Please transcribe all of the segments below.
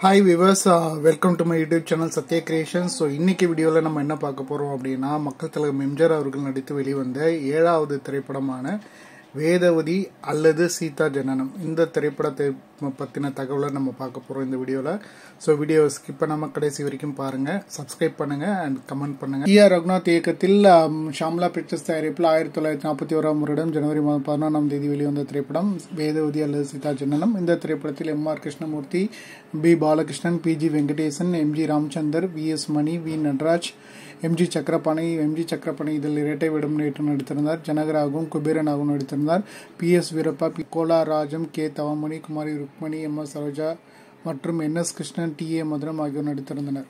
hi viewers welcome to my YouTube channel Sathya creation so இன்னைக்கு வீடியோவில் நம்ம என்ன பார்க்க போகிறோம் அப்படின்னா மக்கள் தலைவர் எம்ஜிஆர் அவர்கள் நடித்து வெளிவந்த ஏழாவது திரைப்படமான வேதவதி அல்லது சீதா ஜனனம் இந்த திரைப்படத்தை பற்றின தகவலை நம்ம பார்க்க போகிறோம் இந்த வீடியோவில் ஸோ வீடியோ ஸ்கிப் பண்ணாமல் கடைசி வரைக்கும் பாருங்கள் சப்ஸ்கிரைப் பண்ணுங்கள் அண்ட் கமெண்ட் பண்ணுங்கள் டி ஆர் ரகுநாத் இயக்கத்தில் ஆம், ஷாம்லா பிக்சர்ஸ் தயாரிப்பில் ஆயிரத்தி தொள்ளாயிரத்தி நாற்பத்தி ஓராம் வருடம் ஜனவரி மாதம் பதினொன்றாம் தேதி வெளிவந்த திரைப்படம் வேதவதி அல்லது சீதா ஜனனம் இந்த திரைப்படத்தில் M R Krishnamurthy P Balakrishnan P G Venkatesan M G Ramachandar V S Mani V Nataraj MG Chakrapani MG Chakrapani இதில் இரட்டை விடம் நேற்று நடித்திருந்தார் ஜனகராகவும் குபேரனாகவும் நடித்திருந்தார் P S Veerappa P Kola Rajam K Thavamani Kumari Rukmani M S Saroja மற்றும் N S Krishnan T A Madhuram ஆகியோர் நடித்திருந்தனர்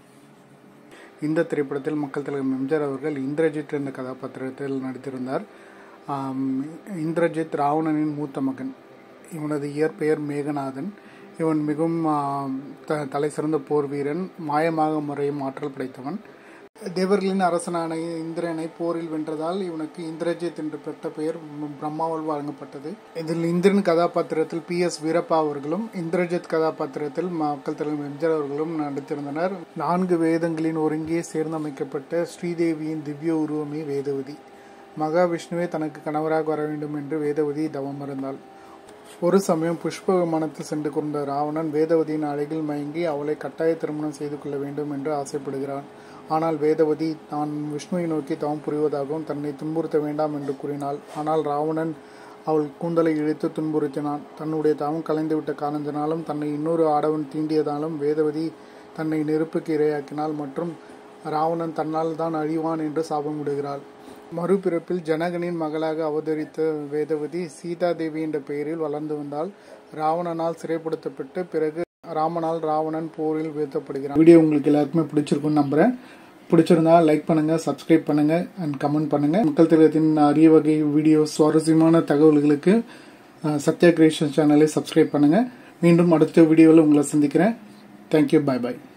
இந்த திரைப்படத்தில் மக்கள் தலைவர் எம்ஜிஆர் அவர்கள் இந்திரஜித் என்ற கதாபாத்திரத்தில் நடித்திருந்தார் ஆம், இந்திரஜித் ராவணனின் மூத்த மகன் இவனது இயற்பெயர் மேகநாதன் இவன் மிகவும் ஆம், த தலை சிறந்த போர் வீரன் மாயமாக முறையும் ஆற்றல் படைத்தவன் தேவர்களின் அரசனான இந்திரனை போரில் வென்றதால் இவனுக்கு இந்திரஜித் என்று பெற்ற பெயர் பிரம்மாவால் வழங்கப்பட்டது இதில் இந்திரன் கதாபாத்திரத்தில் பி எஸ் வீரப்பா அவர்களும் இந்திரஜித் கதாபாத்திரத்தில் மக்கள் தலைவர் எம்ஜிஆர் அவர்களும் நடித்திருந்தனர் நான்கு வேதங்களின் ஒருங்கே சேர்ந்தமைக்கப்பட்ட ஸ்ரீதேவியின் திவ்ய உருவமே வேதவதி மகாவிஷ்ணுவே தனக்கு கணவராக வர வேண்டும் என்று வேதவதி தவம் இருந்தாள் ஒரு சமயம் புஷ்ப விமானத்தில் சென்று கொண்ட ராவணன் வேதவதியின் அழகில் மயங்கி அவளை கட்டாய திருமணம் செய்து கொள்ள வேண்டும் என்று ஆசைப்படுகிறான் ஆனால் வேதவதி தான் விஷ்ணுவை நோக்கி தவம் புரிவதாகவும் தன்னை துன்புறுத்த வேண்டாம் என்று கூறினாள் ஆனால் ராவணன் அவள் கூந்தலை இழுத்து துன்புறுத்தினான் தன்னுடைய தவம் கலைந்துவிட்ட காரணத்தினாலும் தன்னை இன்னொரு ஆடவன் தீண்டியதாலும் வேதவதி தன்னை நெருப்புக்கு இரையாக்கினாள் மற்றும் ராவணன் தன்னால் தான் அழிவான் என்று சாபம் விடுகிறாள் மறுபிறப்பில் ஜனகனின் மகளாக அவதரித்த வேதவதி சீதாதேவி என்ற பெயரில் வளர்ந்து வந்தால் ராவணனால் சிறைப்படுத்தப்பட்டு பிறகு ராமனால் ராவணன் போரில் வீழ்த்தப்படுகிறான் வீடியோ உங்களுக்கு எல்லாருக்குமே பிடிச்சிருக்கும்னு நம்புறேன் பிடிச்சிருந்தா லைக் பண்ணுங்க சப்ஸ்கிரைப் பண்ணுங்க அண்ட் கமெண்ட் பண்ணுங்க மக்கள் திலகத்தின் அரிய வகை வீடியோ சுவாரஸ்யமான தகவல்களுக்கு அஹ், சத்யா கிரியேஷன் சேனலை சப்ஸ்கிரைப் பண்ணுங்க மீண்டும் அடுத்த வீடியோவில் உங்களை சந்திக்கிறேன் தேங்க்யூ பை பை